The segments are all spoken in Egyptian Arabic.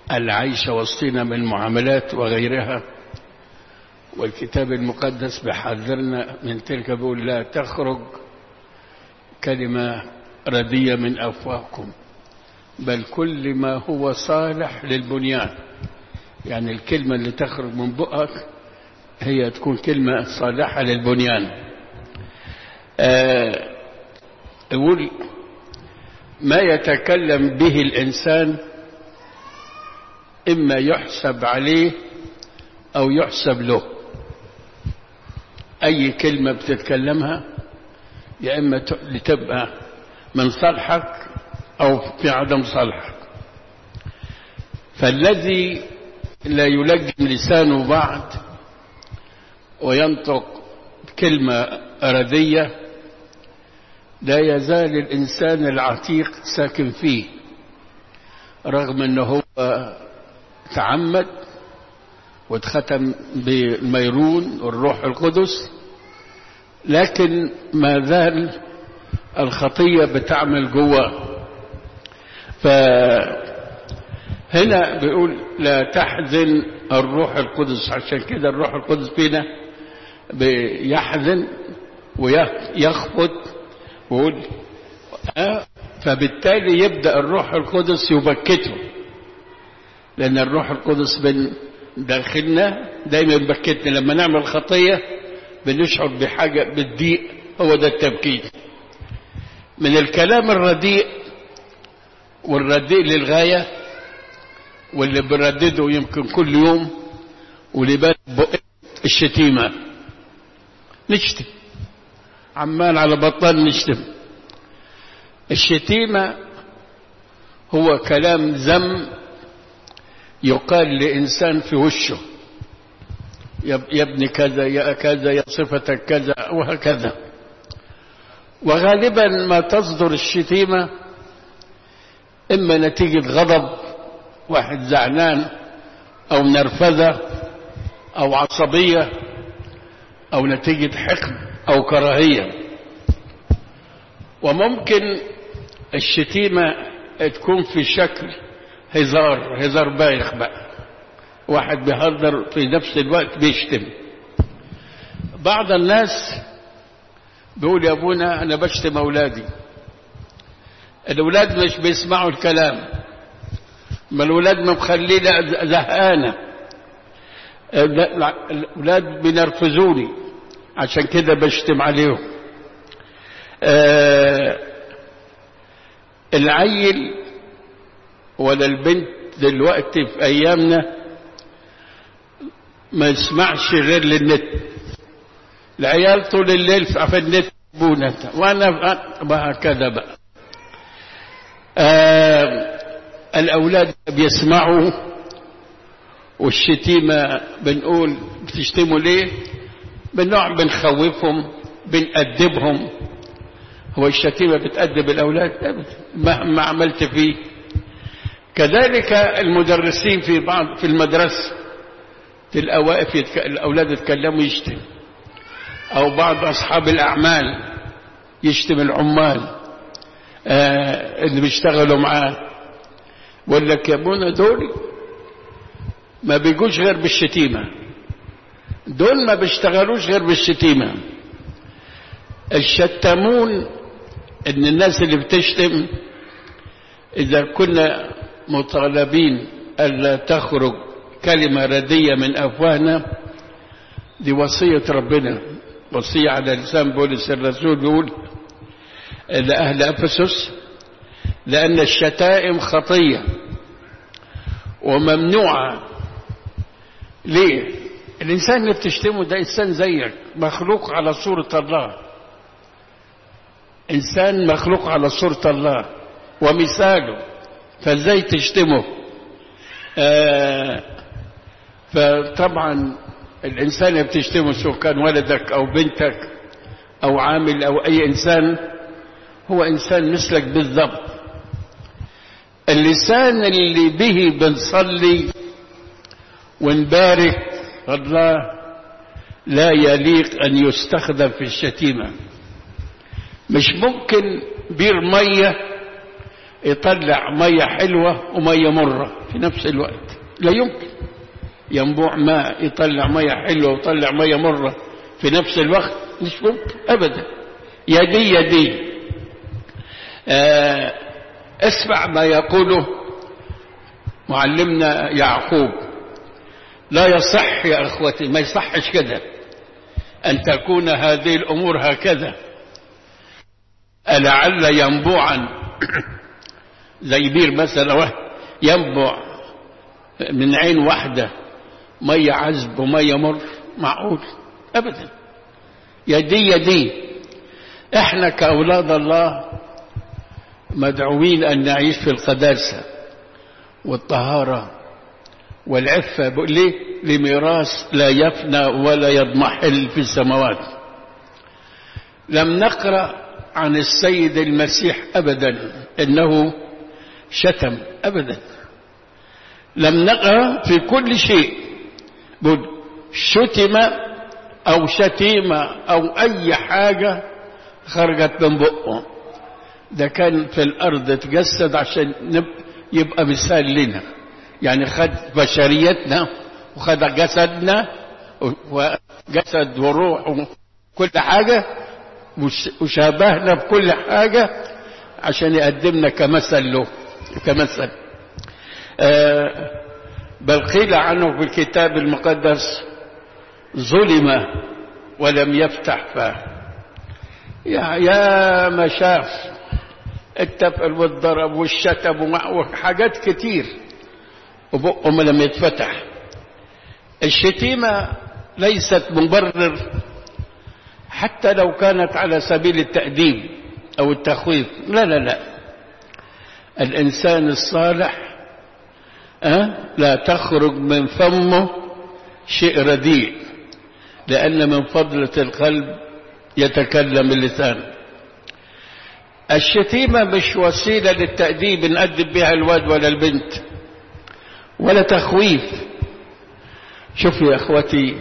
العيش وسطنا من المعاملات وغيرها والكتاب المقدس بحذرنا من تلك بيقول لا تخرج كلمة ردية من أفواهكم بل كل ما هو صالح للبنيان يعني الكلمة اللي تخرج من بقك هي تكون كلمة صالحة للبنيان آه يقول ما يتكلم به الإنسان إما يحسب عليه أو يحسب له أي كلمة بتتكلمها يا إما لتبقى من صالحك أو في عدم صالحك فالذي لا يلجم لسانه بعد وينطق كلمة أردية لا يزال الإنسان العتيق ساكن فيه رغم أنه هو تعمد واتختم بالميرون والروح القدس لكن ما زال الخطية بتعمل جواه فهنا بيقول لا تحزن الروح القدس عشان كده الروح القدس فينا بيحزن ويخفض ويقول أه فبالتالي يبدأ الروح القدس يبكته لأن الروح القدس من داخلنا دايما يبكتنا لما نعمل خطية بنشعر بحاجة بالضيق هو ده التبكيت من الكلام الرديء والرديء للغاية واللي بنردده يمكن كل يوم واللي بقى الشتيمة نشتم عمال على بطال نشتم الشتيمة هو كلام ذم يقال لإنسان في وشه يا ابن كذا يا كذا يا صفتك كذا وهكذا وغالبا ما تصدر الشتيمة إما نتيجة غضب واحد زعلان أو نرفزة أو عصبية أو نتيجة حقد أو كراهية وممكن الشتيمة تكون في شكل هزار هزار بايخ بقى واحد بيهزر في نفس الوقت بيشتم بعض الناس بيقول يا ابونا انا بشتم اولادي الاولاد مش بيسمعوا الكلام ما الاولاد مخلينا زهقانه الاولاد بينرفزوني عشان كده بشتم عليهم آه العيل ولا البنت دلوقتي في ايامنا ما يسمعش غير للنت العيال طول الليل في النت بونة وانا هكذا بقى آه الاولاد بيسمعوا والشتيمة بنقول بتشتموا ليه بنوع بنخوفهم بنأدبهم هو الشتيمة بتأدب الأولاد مهما عملت فيه كذلك المدرسين في بعض في المدرسة في الأوائف يتك... الأولاد يتكلموا يشتم أو بعض أصحاب الأعمال يشتم العمال آه اللي بيشتغلوا معاه بقول لك يا ابونا دول ما بيجوش غير بالشتيمة دول ما بيشتغلوش غير بالشتيمة الشتمون ان الناس اللي بتشتم اذا كنا مطالبين الا تخرج كلمة ردية من افواهنا دي وصية ربنا وصية على لسان بولس الرسول بيقول لأهل أفسس لأن الشتائم خطية وممنوعة ليه الإنسان اللي بتشتمه ده إنسان زيك مخلوق على صورة الله إنسان مخلوق على صورة الله ومثاله فازاي تشتمه آه فطبعا الإنسان اللي بتشتمه سواء كان ولدك أو بنتك أو عامل أو أي إنسان هو إنسان مثلك بالضبط اللسان اللي به بنصلي ونبارك الله لا يليق أن يستخدم في الشتيمة مش ممكن بير مية يطلع مية حلوة ومية مرة في نفس الوقت لا يمكن ينبوع ماء يطلع مية حلوة ويطلع مية مرة في نفس الوقت مش ممكن أبدا يدي يدي آه اسمع ما يقوله معلمنا يعقوب لا يصح يا اخوتي ما يصحش كده ان تكون هذه الامور هكذا ألعل ينبوعا زي بير مثلا ينبع من عين واحدة مية عذب ومية مر معقول أبدا يدي يدي احنا كأولاد الله مدعوين أن نعيش في القداسة والطهارة والعفة ليه؟ لميراث لا يفنى ولا يضمحل في السماوات لم نقرأ عن السيد المسيح أبدا إنه شتم أبدا لم نقرأ في كل شيء شتم أو شتيمة أو أي حاجة خرجت من بقه ده كان في الأرض تجسد عشان يبقى مثال لنا يعني خد بشريتنا وخد جسدنا وجسد وروح وكل حاجة وشابهنا بكل حاجة عشان يقدمنا كمثل له كمثل آه بل قيل عنه في الكتاب المقدس ظلم ولم يفتح فاه يا يا ما شاف التفل والضرب والشتم وحاجات كتير وبقه ما لم يتفتح الشتيمة ليست مبرر حتى لو كانت على سبيل التأديب أو التخويف لا لا لا الإنسان الصالح أه؟ لا تخرج من فمه شيء رديء لأن من فضلة القلب يتكلم اللسان الشتيمة مش وسيلة للتأديب نأدب بها الواد ولا البنت ولا تخويف شوف يا اخوتي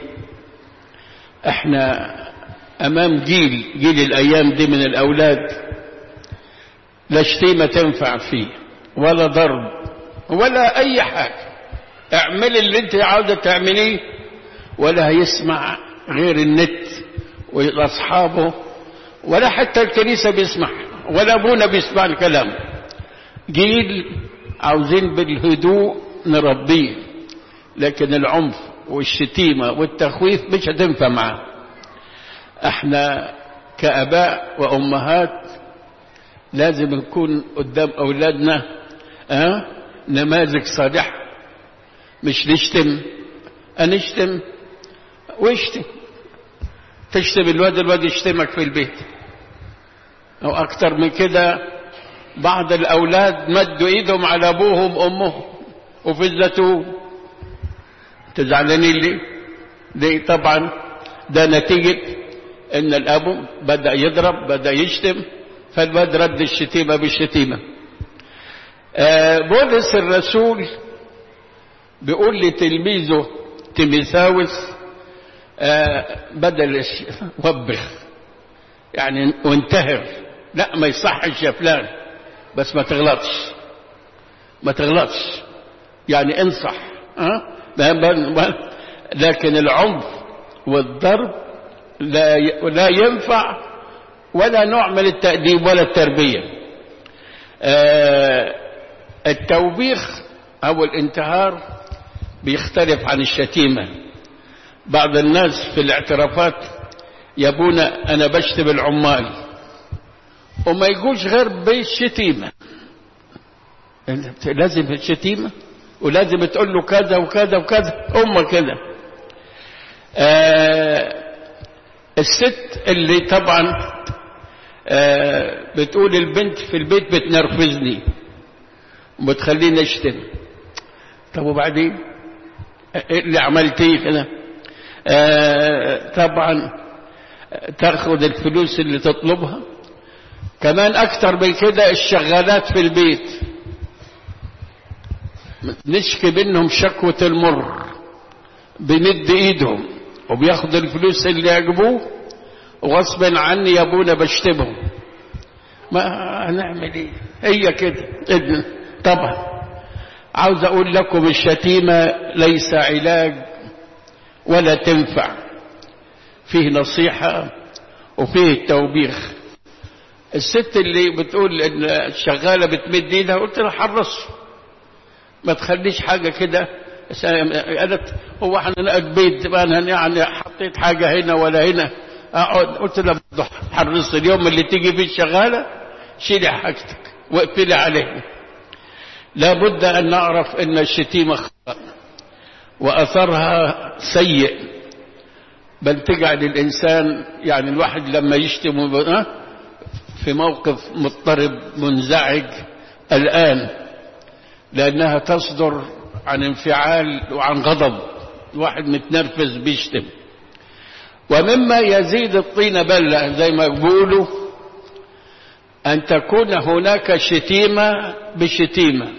احنا امام جيل جيل الايام دي من الاولاد لا شتيمه تنفع فيه ولا ضرب ولا اي حاجه اعمل اللي انت عاوزه تعمليه ولا هيسمع غير النت واصحابه ولا حتى الكنيسه بيسمع ولا ابونا بيسمع الكلام جيل عاوزين بالهدوء نربيه لكن العنف والشتيمة والتخويف مش هتنفع معاه احنا كأباء وأمهات لازم نكون قدام أولادنا اه نماذج صالحة مش نشتم أنشتم واشتم تشتم الواد الواد يشتمك في البيت أو أكتر من كده بعض الأولاد مدوا إيدهم على أبوهم وأمهم وفي الزيتون تزعلانين ليه؟ ليه طبعا ده نتيجة ان الاب بدأ يضرب بدأ يشتم فالواد رد الشتيمة بالشتيمة آه بولس الرسول بيقول لتلميذه تيميثاوس آه بدل وبخ يعني وانتهر لا ما يصحش يا فلان بس ما تغلطش ما تغلطش يعني انصح أه؟ لكن العنف والضرب لا لا ينفع ولا نوع من التأديب ولا التربية آه التوبيخ أو الانتهار بيختلف عن الشتيمة بعض الناس في الاعترافات يبونا أنا بشتم العمال وما يقولش غير بالشتيمة لازم الشتيمة ولازم تقول له كذا وكذا وكذا هم كده آه الست اللي طبعا آه بتقول البنت في البيت بتنرفزني وبتخليني اشتم طب وبعدين ايه اللي عملتيه كده آه طبعا تاخد الفلوس اللي تطلبها كمان اكتر من كده الشغالات في البيت نشكي منهم شكوة المر بمد ايدهم وبياخد الفلوس اللي يعجبوه وغصب عني يا ابونا بشتمهم ما هنعمل ايه هي كده طبعا عاوز اقول لكم الشتيمة ليس علاج ولا تنفع فيه نصيحة وفيه التوبيخ الست اللي بتقول ان الشغالة بتمد ايدها قلت لها حرص ما تخليش حاجة كده قالت هو احنا بيت انا يعني حطيت حاجة هنا ولا هنا اقعد قلت لها حرص اليوم اللي تيجي فيه الشغالة شيلي حاجتك واقفلي عليه لابد ان نعرف ان الشتيمة خطأ واثرها سيء بل تجعل الانسان يعني الواحد لما يشتم في موقف مضطرب منزعج الان لانها تصدر عن انفعال وعن غضب واحد متنرفز بيشتم ومما يزيد الطين بلة زي ما بيقولوا أن تكون هناك شتيمة بشتيمة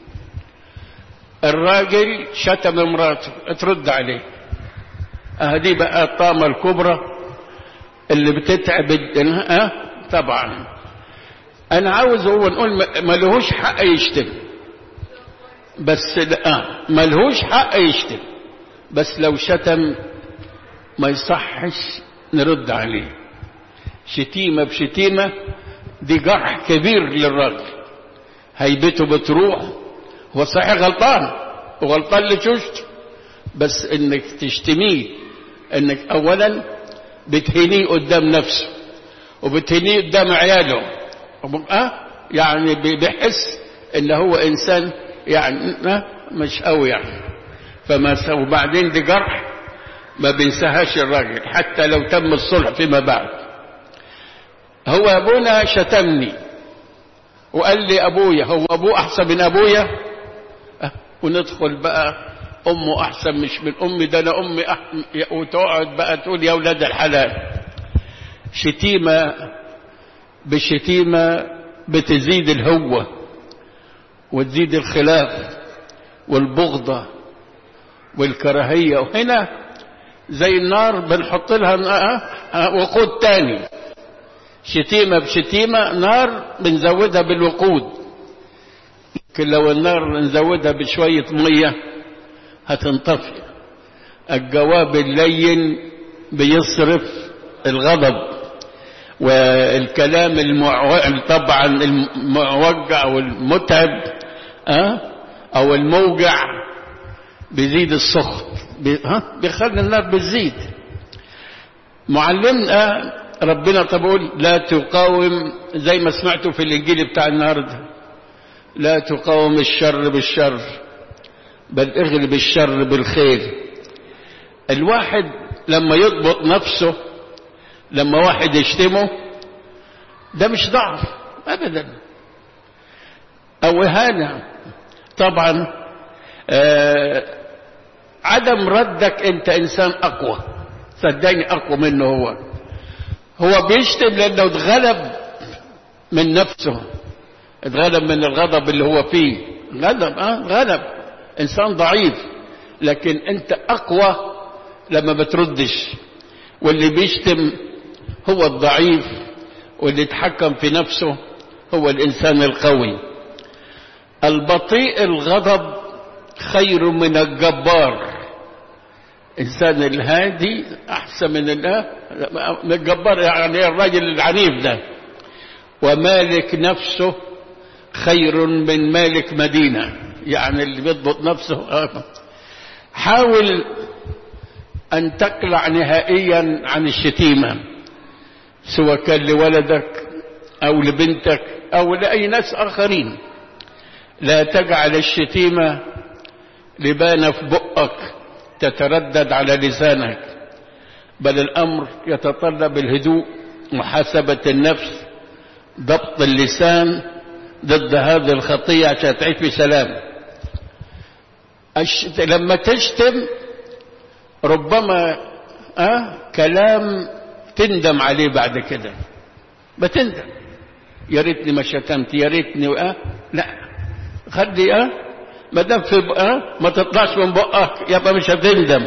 الراجل شتم امراته ترد عليه هذه بقى الطامة الكبرى اللي بتتعب أه؟ طبعا أنا عاوز هو نقول ما لهوش حق يشتم بس لا ما لهوش حق يشتم بس لو شتم ما يصحش نرد عليه شتيمة بشتيمة دي جرح كبير للراجل هيبته بتروح هو صحيح غلطان وغلطان لشوشته بس انك تشتميه انك اولا بتهينيه قدام نفسه وبتهينيه قدام عياله أه؟ يعني بيحس ان هو انسان يعني مش قوي يعني فما وبعدين دي جرح ما بينساهاش الراجل حتى لو تم الصلح فيما بعد هو ابونا شتمني وقال لي ابويا هو ابوه احسن من ابويا أه وندخل بقى امه احسن مش من امي ده انا امي أح... وتقعد بقى تقول يا اولاد الحلال شتيمه بشتيمه بتزيد الهوه وتزيد الخلاف والبغضه والكراهيه وهنا زي النار بنحط لها وقود تاني شتيمة بشتيمة نار بنزودها بالوقود لكن لو النار نزودها بشوية مية هتنطفي الجواب اللين بيصرف الغضب والكلام المعو... طبعا الموجع والمتعب أه؟ او الموجع بيزيد السخط بي... ها؟ بيخلي النار بتزيد معلمنا ربنا تقول لا تقاوم زي ما سمعتوا في الانجيل بتاع النهارده لا تقاوم الشر بالشر بل اغلب الشر بالخير الواحد لما يضبط نفسه لما واحد يشتمه ده مش ضعف ابدا او اهانه طبعا آه عدم ردك انت انسان اقوى صدقني اقوى منه هو هو بيشتم لانه اتغلب من نفسه اتغلب من الغضب اللي هو فيه غضب اه غلب انسان ضعيف لكن انت اقوى لما بتردش واللي بيشتم هو الضعيف واللي يتحكم في نفسه هو الانسان القوي البطيء الغضب خير من الجبار الانسان الهادي احسن من من الجبار يعني الراجل العنيف ده ومالك نفسه خير من مالك مدينه يعني اللي بيضبط نفسه حاول ان تقلع نهائيا عن الشتيمه سواء كان لولدك او لبنتك او لاي ناس اخرين لا تجعل الشتيمه لبانه في بقك تتردد على لسانك بل الامر يتطلب الهدوء محاسبه النفس ضبط اللسان ضد هذه الخطيه عشان تعيش بسلام أش... لما تشتم ربما أه كلام تندم عليه بعد كده بتندم يا ريتني ما شتمت يا ريتني أه لا خلي أه ما دام في أه ما تطلعش من بقك يبقى مش هتندم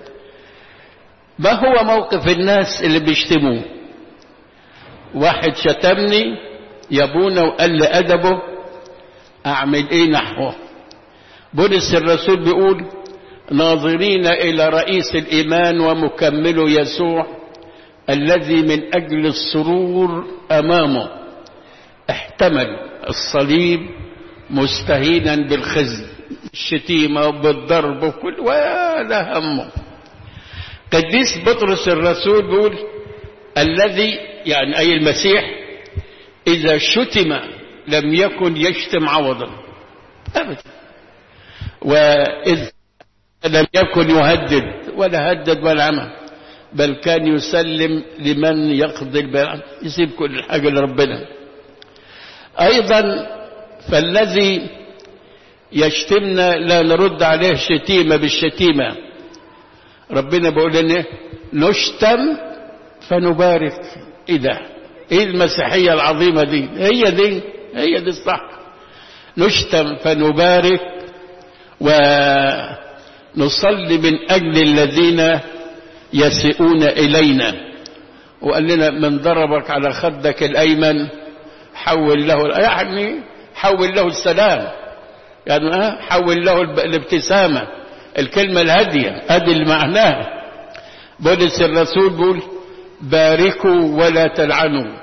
ما هو موقف الناس اللي بيشتموا واحد شتمني يابونا وقل أدبه أعمل إيه نحوه بولس الرسول بيقول ناظرين إلى رئيس الإيمان ومكمله يسوع الذي من أجل السرور أمامه احتمل الصليب مستهينا بالخزي الشتيمة وبالضرب وكل ولا همه قديس بطرس الرسول بيقول الذي يعني أي المسيح إذا شتم لم يكن يشتم عوضا أبدا وإذ لم يكن يهدد ولا هدد ولا عمل بل كان يسلم لمن يقضي البيان يسيب كل الحاجة لربنا أيضا فالذي يشتمنا لا نرد عليه شتيمة بالشتيمة ربنا بيقول لنا نشتم فنبارك ايه ده ايه المسيحية العظيمة دي هي دي هي دي الصح نشتم فنبارك ونصلي من أجل الذين يسيئون إلينا وقال لنا من ضربك على خدك الأيمن حول له يعني حول له السلام يعني اه حول له الابتسامة الكلمة الهادية ادي اللي معناها بولس الرسول بيقول باركوا ولا تلعنوا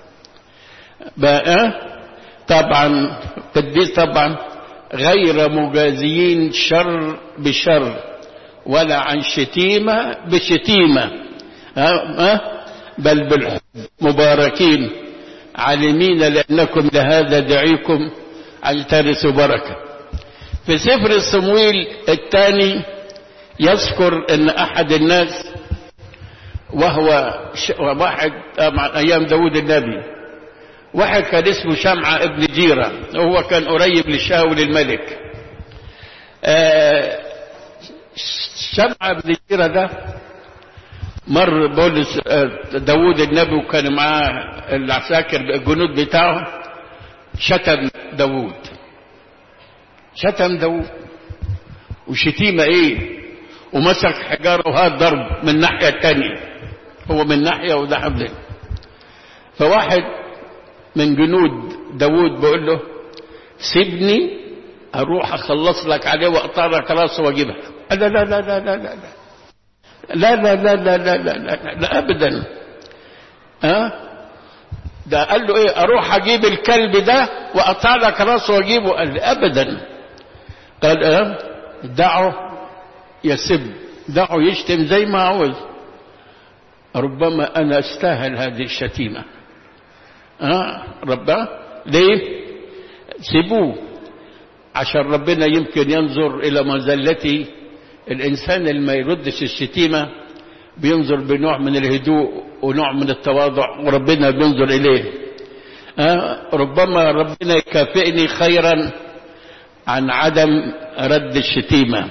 بقى طبعا قديس طبعا غير مجازيين شر بشر ولا عن شتيمة بشتيمة ها بل بالحب مباركين عالمين لأنكم لهذا دعيكم أن ترثوا بركة في سفر الصمويل الثاني يذكر أن أحد الناس وهو واحد أيام داود النبي واحد كان اسمه شمعة ابن جيرة وهو كان قريب لشاول الملك شمعة ابن جيرة ده مر بولس داود النبي وكان معاه العساكر الجنود بتاعه شتم داود شتم داود وشتيمة ايه ومسك حجارة وهات ضرب من الناحية التانية هو من ناحية وده حبلين فواحد من جنود داود بيقول له سيبني اروح اخلص لك عليه واقطع لك راسه واجيبها لا لا لا لا لا لا لا لا لا لا لا لا لا لا ابدا ها ده قال له ايه اروح اجيب الكلب ده واقطع لك راسه واجيبه قال لي ابدا قال اه دعه يسب دعه يشتم زي ما عاوز ربما انا استاهل هذه الشتيمه اه ربنا ليه سيبوه عشان ربنا يمكن ينظر الى مزلتي الانسان اللي ما يردش الشتيمه بينظر بنوع من الهدوء ونوع من التواضع وربنا بينظر اليه آه ربما ربنا يكافئني خيرا عن عدم رد الشتيمه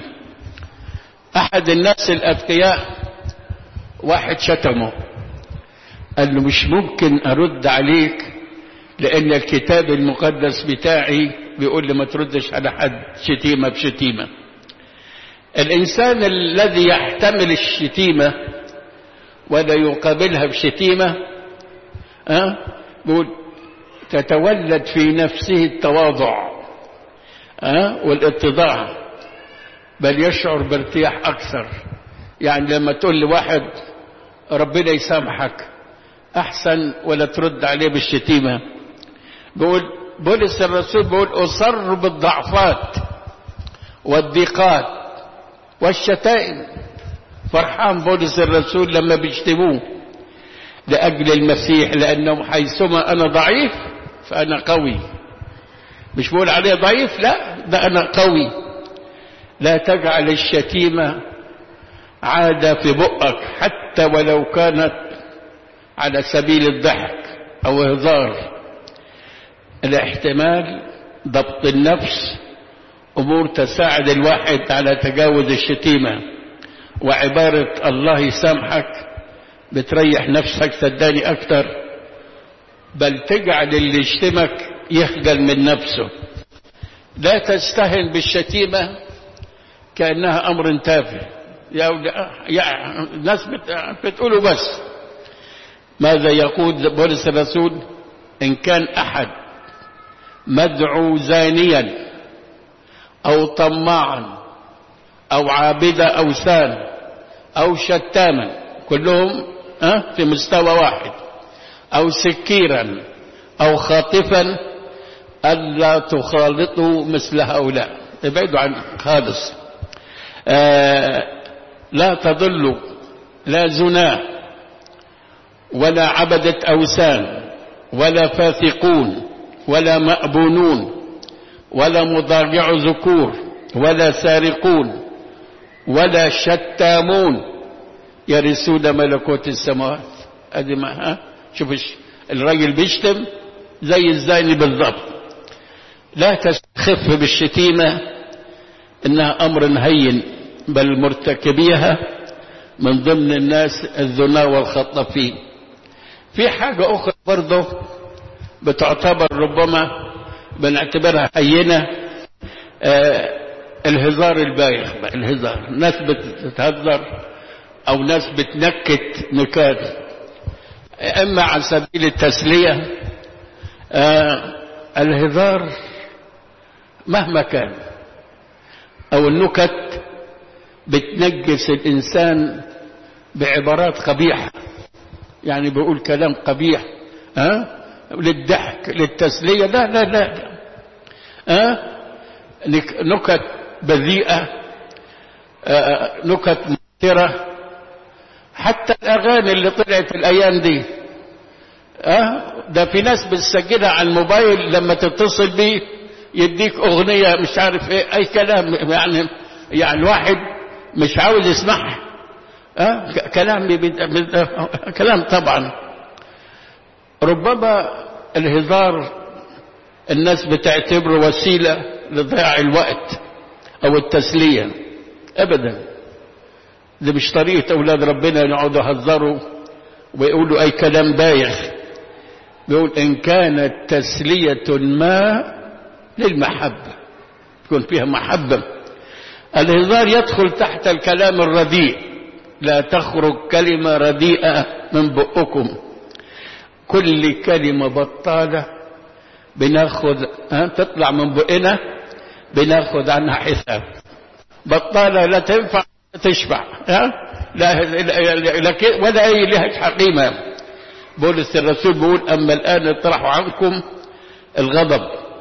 احد الناس الاذكياء واحد شتمه قال له مش ممكن ارد عليك لان الكتاب المقدس بتاعي بيقول لي ما تردش على حد شتيمه بشتيمه الانسان الذي يحتمل الشتيمه ولا يقابلها بشتيمه أه؟ بيقول تتولد في نفسه التواضع أه؟ والاتضاع بل يشعر بارتياح اكثر يعني لما تقول لواحد ربنا يسامحك احسن ولا ترد عليه بالشتيمه بيقول بولس الرسول بيقول اصر بالضعفات والضيقات والشتائم فرحان بولس الرسول لما بيشتموه لاجل المسيح لانه حيثما انا ضعيف فانا قوي مش بقول عليه ضعيف لا ده انا قوي لا تجعل الشتيمه عاده في بقك حتى ولو كانت على سبيل الضحك او هزار الاحتمال ضبط النفس امور تساعد الواحد على تجاوز الشتيمه وعباره الله يسامحك بتريح نفسك صدقني اكتر بل تجعل اللي يشتمك يخجل من نفسه لا تستهن بالشتيمه كانها امر تافه يا يا الناس بتقولوا بس ماذا يقول بولس الرسول ان كان احد مدعو زانيا أو طماعا أو عابد أوثان أو شتاما كلهم أه في مستوى واحد أو سكيرا أو خاطفا ألا تخالطوا مثل هؤلاء ابعدوا عن خالص آه لا تضلوا لا زنا ولا عبدة أوثان ولا فاثقون ولا مأبونون ولا مضاجع ذكور ولا سارقون ولا شتامون يرثون ملكوت السماوات ادي ما ها شوف الراجل بيشتم زي الزاني بالضبط لا تستخف بالشتيمة انها امر هين بل مرتكبيها من ضمن الناس الذنا والخطافين في حاجة اخرى برضه بتعتبر ربما بنعتبرها هينة آه الهزار البايخ الهزار ناس بتهزر او ناس بتنكت نكات اما على سبيل التسلية آه الهزار مهما كان او النكت بتنجس الانسان بعبارات قبيحة يعني بيقول كلام قبيح ها أه؟ للضحك للتسلية لا لا لا ها أه؟ نكت بذيئة أه؟ نكت مثيرة حتى الأغاني اللي طلعت الأيام دي أه؟ ده في ناس بتسجلها على الموبايل لما تتصل بيه يديك أغنية مش عارف إيه أي كلام يعني يعني الواحد مش عاوز يسمعها أه؟ كلام كلام طبعا ربما الهزار الناس بتعتبره وسيلة لضياع الوقت أو التسلية أبدا ده مش طريقة أولاد ربنا يقعدوا يهزروا ويقولوا أي كلام بايخ بيقول إن كانت تسلية ما للمحبة تكون فيها محبة الهزار يدخل تحت الكلام الرديء لا تخرج كلمة رديئة من بقكم كل كلمة بطالة بناخد ها تطلع من بقنا بناخد عنها حساب بطالة لا تنفع تشبع ها لا لكن ولا أي لها قيمة بولس الرسول بيقول أما الآن اطرحوا عنكم الغضب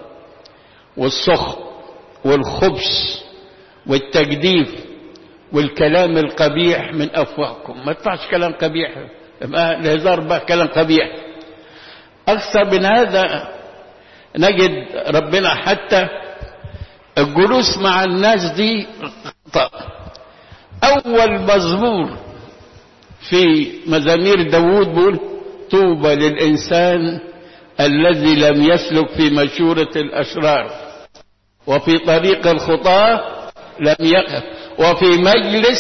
والسخط والخبث والتجديف والكلام القبيح من أفواهكم ما تطلعش كلام قبيح الهزار بقى كلام قبيح أكثر من هذا نجد ربنا حتى الجلوس مع الناس دي خطأ أول مزمور في مزامير داوود بيقول طوبى للإنسان الذي لم يسلك في مشورة الأشرار وفي طريق الخطاة لم يقف وفي مجلس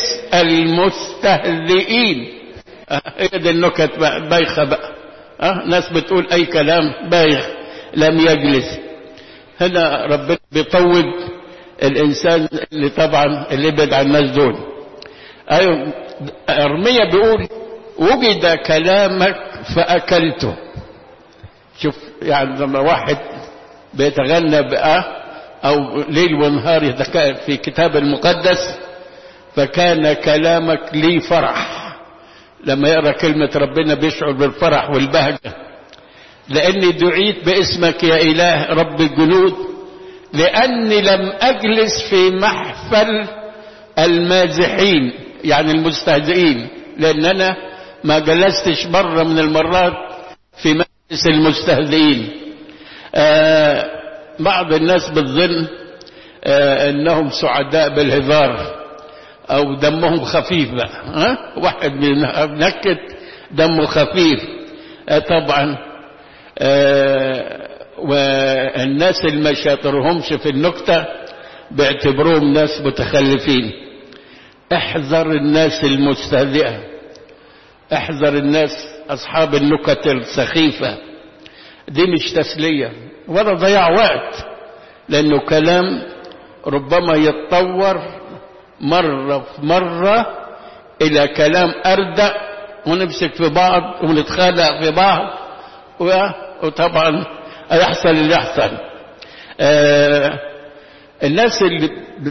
المستهزئين هي دي النكت بايخة بقى أه؟ ناس بتقول أي كلام بايخ لم يجلس هنا ربنا بيطود الإنسان اللي طبعا اللي يبعد عن الناس دول أيوة أرمية بيقول وجد كلامك فأكلته شوف يعني لما واحد بيتغنى بقى أو ليل ونهار في كتاب المقدس فكان كلامك لي فرح لما يقرأ كلمة ربنا بيشعر بالفرح والبهجة لأني دعيت باسمك يا إله رب الجنود لأني لم أجلس في محفل المازحين يعني المستهزئين لأن أنا ما جلستش مرة من المرات في مجلس المستهزئين آه بعض الناس بتظن آه انهم سعداء بالهزار او دمهم خفيف بقى ها واحد بينكت دمه خفيف آه طبعا آه والناس اللي ما شاطرهمش في النكتة بيعتبروهم ناس متخلفين احذر الناس المستهزئة احذر الناس اصحاب النكت السخيفة دي مش تسلية ولا ضياع وقت لانه كلام ربما يتطور مرة في مرة الى كلام اردأ ونمسك في بعض ونتخانق في بعض وطبعا يحصل اللي يحصل آه الناس اللي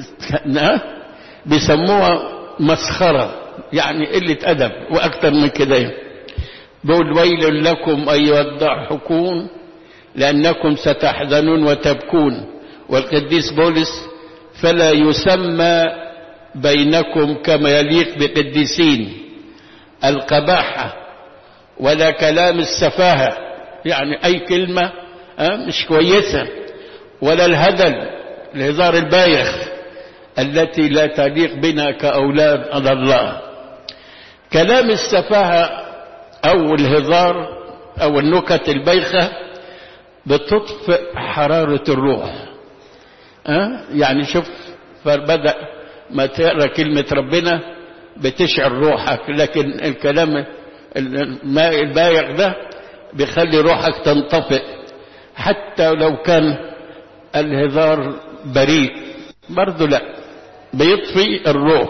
بيسموها مسخرة يعني قلة أدب وأكثر من كده بقول ويل لكم أيها الضاحكون لأنكم ستحزنون وتبكون والقديس بولس فلا يسمى بينكم كما يليق بقديسين القباحة ولا كلام السفاهة يعني أي كلمة مش كويسة ولا الهدل الهزار البايخ التي لا تليق بنا كأولاد على الله كلام السفاهة أو الهزار أو النكت البايخة بتطفئ حرارة الروح أه؟ يعني شوف فبدأ ما تقرأ كلمة ربنا بتشعر روحك لكن الكلام الماء البايخ ده بيخلي روحك تنطفئ حتى لو كان الهزار بريء برضه لا بيطفي الروح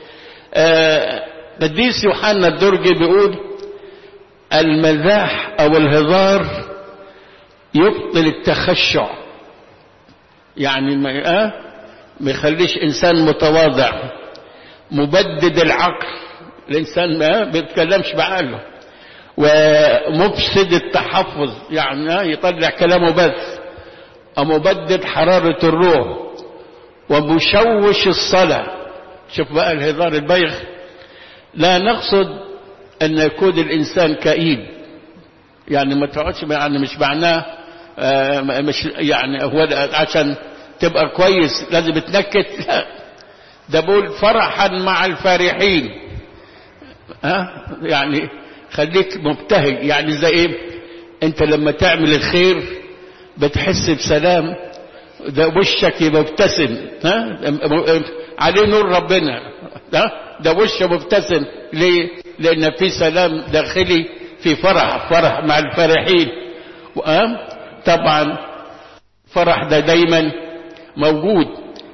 قديس آه يوحنا الدرجي بيقول المزاح او الهزار يبطل التخشع يعني ما آه ما يخليش انسان متواضع مبدد العقل الانسان ما بيتكلمش بعقله ومفسد التحفظ يعني يطلع كلامه بس ومبدد حرارة الروح ومشوش الصلاة شوف بقى الهزار البيخ لا نقصد أن يكون الإنسان كئيب يعني ما تقعدش يعني مش معناه آه مش يعني هو عشان تبقى كويس لازم تنكت لا ده بقول فرحا مع الفارحين ها أه؟ يعني خليك مبتهج يعني زي ايه انت لما تعمل الخير بتحس بسلام ده وشك يبقى مبتسم ها عليه نور ربنا ها ده وش مبتسم ليه لان في سلام داخلي في فرح فرح مع الفرحين طبعا فرح ده دايما موجود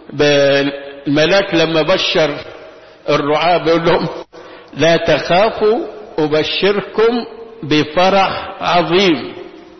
الملاك لما بشر الرعاة بيقول لهم لا تخافوا أبشركم بفرح عظيم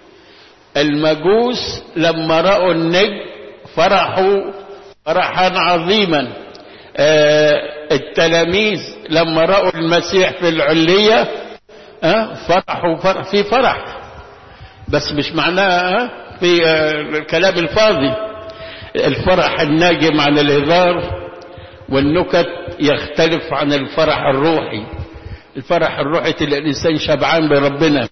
المجوس لما رأوا النجم فرحوا فرحا عظيما آه التلاميذ لما رأوا المسيح في العلية آه فرحوا فرح في فرح بس مش معناها في آه الكلام الفاضي الفرح الناجم عن الهزار والنكت يختلف عن الفرح الروحي الفرح الروحي اللي الإنسان شبعان بربنا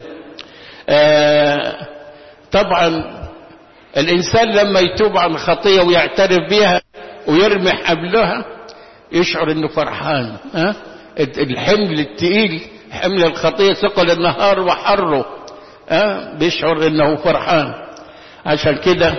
آه طبعا الإنسان لما يتوب عن خطية ويعترف بها ويرمي قبلها يشعر انه فرحان ها الحمل التقيل حمل الخطية ثقل النهار وحره ها بيشعر انه فرحان عشان كده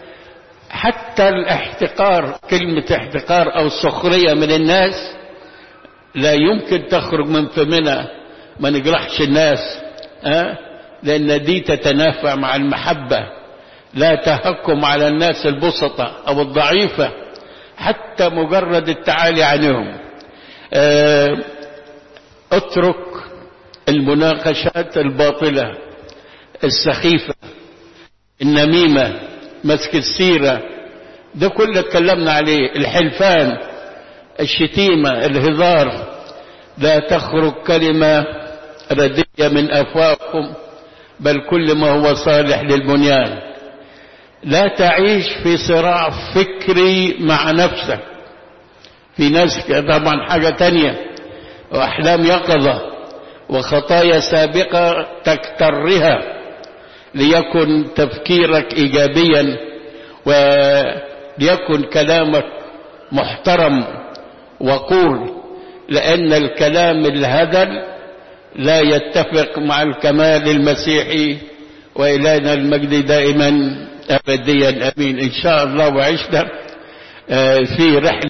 حتى الاحتقار كلمة احتقار او سخرية من الناس لا يمكن تخرج من فمنا ما نجرحش الناس أه؟ لأن دي تتنافع مع المحبة لا تهكم على الناس البسطة أو الضعيفة حتى مجرد التعالي عنهم أه اترك المناقشات الباطلة السخيفة النميمة مسك السيرة ده كله اتكلمنا عليه الحلفان الشتيمة الهزار لا تخرج كلمة ردية من أفواهكم بل كل ما هو صالح للبنيان لا تعيش في صراع فكري مع نفسك في ناس طبعا حاجة تانية وأحلام يقظة وخطايا سابقة تكترها ليكن تفكيرك إيجابيا وليكن كلامك محترم وقول لأن الكلام الهدل لا يتفق مع الكمال المسيحي وإلينا المجد دائما أبديا أمين إن شاء الله وعشنا في رحلة